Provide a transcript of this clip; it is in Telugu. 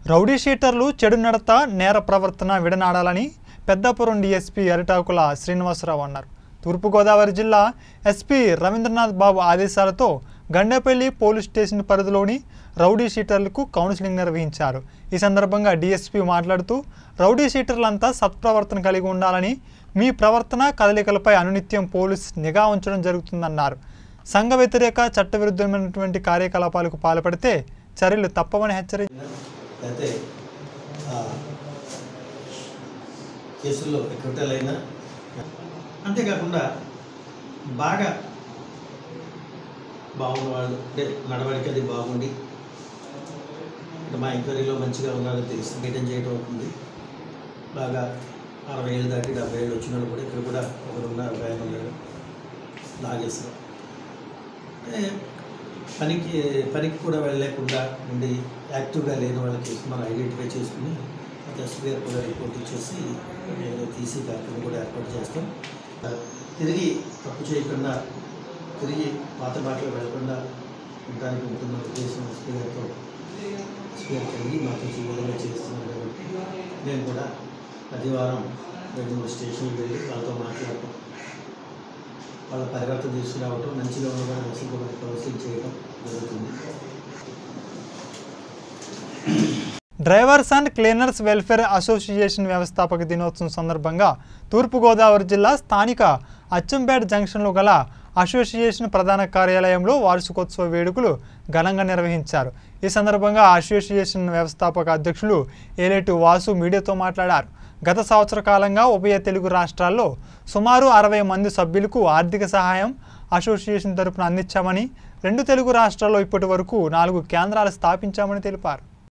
రౌడీ షీటర్లు చెడు నడత నేర ప్రవర్తన విడనాడాలని పెద్దాపురం డీఎస్పీ అరిటాకుల శ్రీనివాసరావు అన్నారు తూర్పుగోదావరి జిల్లా ఎస్పీ రవీంద్రనాథ్ బాబు ఆదేశాలతో గండేపల్లి పోలీస్ స్టేషన్ పరిధిలోని రౌడీ షీటర్లకు కౌన్సిలింగ్ నిర్వహించారు ఈ సందర్భంగా డీఎస్పీ మాట్లాడుతూ రౌడీ షీటర్లంతా సత్ప్రవర్తన కలిగి ఉండాలని మీ ప్రవర్తన కదలికలపై అనునిత్యం పోలీస్ నిఘా ఉంచడం జరుగుతుందన్నారు సంఘ వ్యతిరేక చట్టవిరుద్ధమైనటువంటి కార్యకలాపాలకు పాల్పడితే చర్యలు తప్పవని హెచ్చరించారు అయితే ఆ, కేసుల్లో ఎక్విటల్ అయినా అంతేకాకుండా బాగా బాగున్న వాళ్ళు అంటే నడవడికి అది బాగుండి అంటే మా ఎంక్వైరీలో మంచిగా ఉన్నారని తెలిసి మెయింటైన్ చేయడం అవుతుంది బాగా అరవై ఏళ్ళు దాటి డెబ్బై ఏళ్ళు వచ్చిన వాళ్ళు కూడా ఇక్కడ కూడా ఒకరున్నారు ఒక ఆయన ఉన్నాడు నాగేశ్వరం అంటే పనికి పనికి కూడా వెళ్ళలేకుండా ఉండి యాక్టివ్గా లేని వాళ్ళకి మనం ఐడెంటిఫై చేసుకుని ఎస్పీ గారు కూడా రిపోర్ట్ ఇచ్చేసి నేను తీసి బ్యాక్ని కూడా ఏర్పాటు చేస్తాం తిరిగి తప్పు చేయకుండా తిరిగి పాత బాటలో వెళ్ళకుండా ఉండడానికి ఉంటున్న ఉద్దేశం ఎస్పీ గారితో ఎస్పీ గారు కలిగి మాకు ఈ విధంగా చేస్తున్నారు కాబట్టి నేను కూడా ఆదివారం రెండు మూడు స్టేషన్కి వెళ్ళి వాళ్ళతో మాట్లాడటం వాళ్ళ పరివర్తన తీసుకురావటం మంచిగా ఉన్న వాళ్ళని అసలు కూడా కౌన్సిలింగ్ చేయడం జరుగుతుంది drivers and cleaners welfare association వ్యవస్థాపక దినోత్సవం సందర్భంగా తూర్పుగోదావరి జిల్లా స్థానిక అచ్చంపేట జంక్షన్లో గల అసోసియేషన్ ప్రధాన కార్యాలయంలో వార్షికోత్సవ వేడుకలు ఘనంగా నిర్వహించారు ఈ సందర్భంగా అసోసియేషన్ వ్యవస్థాపక అధ్యక్షులు ఏలేటి వాసు మీడియాతో మాట్లాడారు గత సంవత్సర కాలంగా ఉభయ తెలుగు రాష్ట్రాల్లో సుమారు అరవై మంది సభ్యులకు ఆర్థిక సహాయం అసోసియేషన్ తరపున అందించామని రెండు తెలుగు రాష్ట్రాల్లో ఇప్పటి వరకు నాలుగు కేంద్రాలు స్థాపించామని తెలిపారు